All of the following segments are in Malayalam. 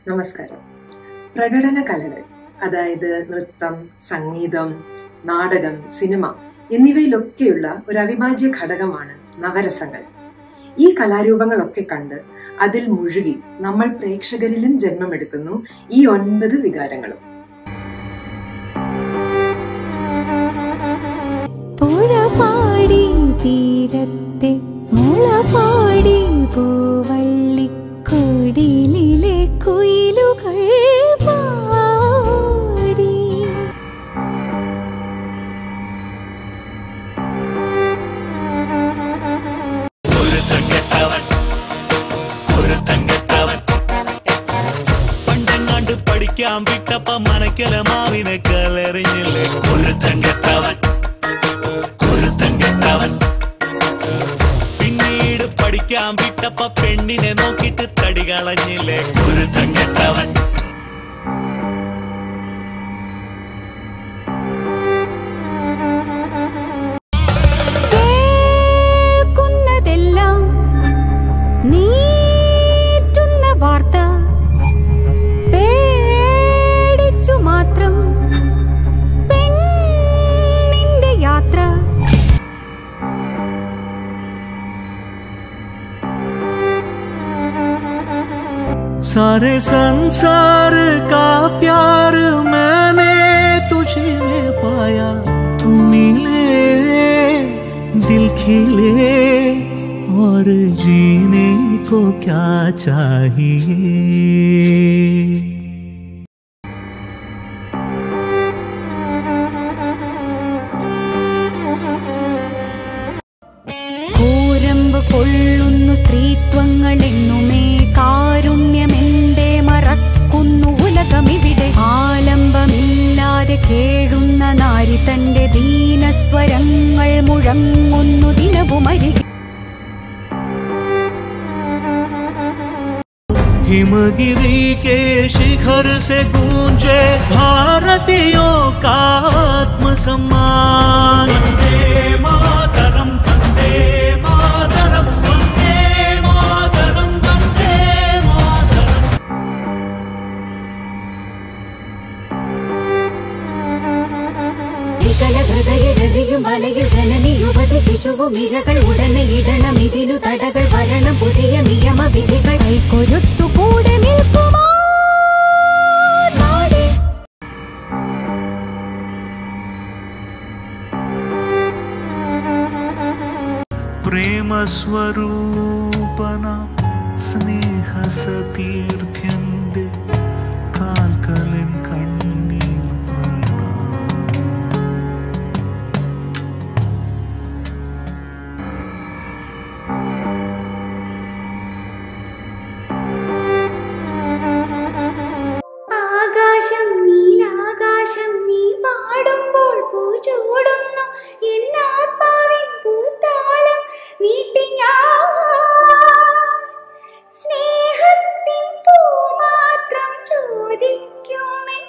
നമസ്കാരം പ്രകടന കലകൾ അതായത് നൃത്തം സംഗീതം നാടകം സിനിമ എന്നിവയിലൊക്കെയുള്ള ഒരു അവിഭാജ്യ ഘടകമാണ് നവരസങ്ങൾ ഈ കലാരൂപങ്ങളൊക്കെ കണ്ട് അതിൽ മുഴുകി നമ്മൾ പ്രേക്ഷകരിലും ജന്മമെടുക്കുന്നു ഈ ഒൻപത് വികാരങ്ങളും പുഴപാടി തീരത്തെ മുളപാടി പൂവള്ളി കുടിലിലെ കുയിലുകൾ പാടി പണ്ടെങ്ങാണ്ട് പഠിക്കാൻ വിട്ടപ്പ മനക്കല മാവിനെ കലെറിഞ്ഞില്ലേ കൊരുത്തൻ കെട്ടവൻ കൊരുത്തൻ കെട്ടവൻ പിന്നീട് പഠിക്കാൻ വിട്ടപ്പ പെണ്ണിനെ നോക്കിട്ട് തടി കളഞ്ഞില്ലേ കൊരുത്തൻ കെട്ടവൻ കേൾക്കുന്നതെല്ലാം നീറ്റുന്ന വാർത്ത പേടിച്ചു മാത്രം പെണ്ണിന്റെ യാത്ര सारे संसार का प्यार मैंने तुझे में पाया तू मिले दिल खिले और जीने को क्या चाहिए കൂരമ്പ് കൊള്ളുന്നു സ്ത്രീത്വങ്ങളെന്നുമേ കാരുണ്യമെന്തേ മറക്കുന്നു ഉലകമിവിടെ ആലംബമില്ലാതെ കേഴുന്ന നാരി തന്റെ ദീനസ്വരങ്ങൾ മുഴങ്ങുന്നു ദിനവുമരികെ हिमगिरी के शिखर से गूंजे भारतीयों का आत्मसम्मान वंदे मातरम वंदे मातरम वंदे मातरम वंदे मातरम വികല ഹൃദയരതിയും വലയിൽ ജനനി യുവതി ശിശുവും ഇരകൾ ഉടനെ ഇടണം ഇതിനു തടകൾ വരണം പുതിയ നിയമവിധികൾ കൈക്കൊരുത്തു കൂടെ നിൽക്കുമോ നാടേ प्रेम स्वरूपना സ്നേഹ സതീർത്ഥ്യന്റെ കാൽക്കലൻ കണ്ണീർ വീണാ ആകാശം നീലാകാശം നീ പാടുമ്പോൾ പൂ ചൂടുന്നു എന്നാത്മാവിൻ പൂത്താലം നീട്ടി ഞാൻ സ്നേഹത്തിൻ പൂ മാത്രം ചോദിക്കുമെൻ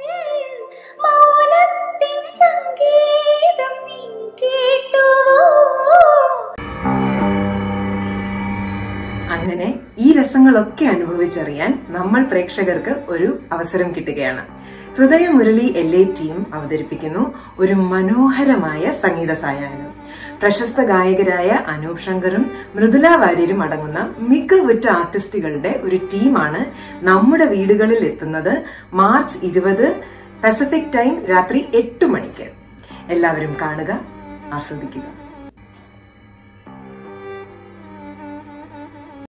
മൗനത്തിൻ സംഗീതം നീ കേട്ടുവോ അങ്ങനെ ഈ രസങ്ങളൊക്കെ അനുഭവിച്ചറിയാൻ നമ്മൾ പ്രേക്ഷകർക്ക് ഒരു അവസരം കിട്ടുകയാണ് ഹൃദയമുരളി എൽ എ ടീം അവതരിപ്പിക്കുന്നു ഒരു മനോഹരമായ സംഗീത സായാഹ്നം പ്രശസ്ത ഗായകരായ അനൂപ് ശങ്കറും മൃദുല വാര്യരും അടങ്ങുന്ന മികവുറ്റ ആർട്ടിസ്റ്റുകളുടെ ഒരു ടീമാണ് നമ്മുടെ വീടുകളിൽ എത്തുന്നത് മാർച്ച് ഇരുപത് പസഫിക് ടൈം രാത്രി എട്ട് മണിക്ക് എല്ലാവരും കാണുക ആസ്വദിക്കുക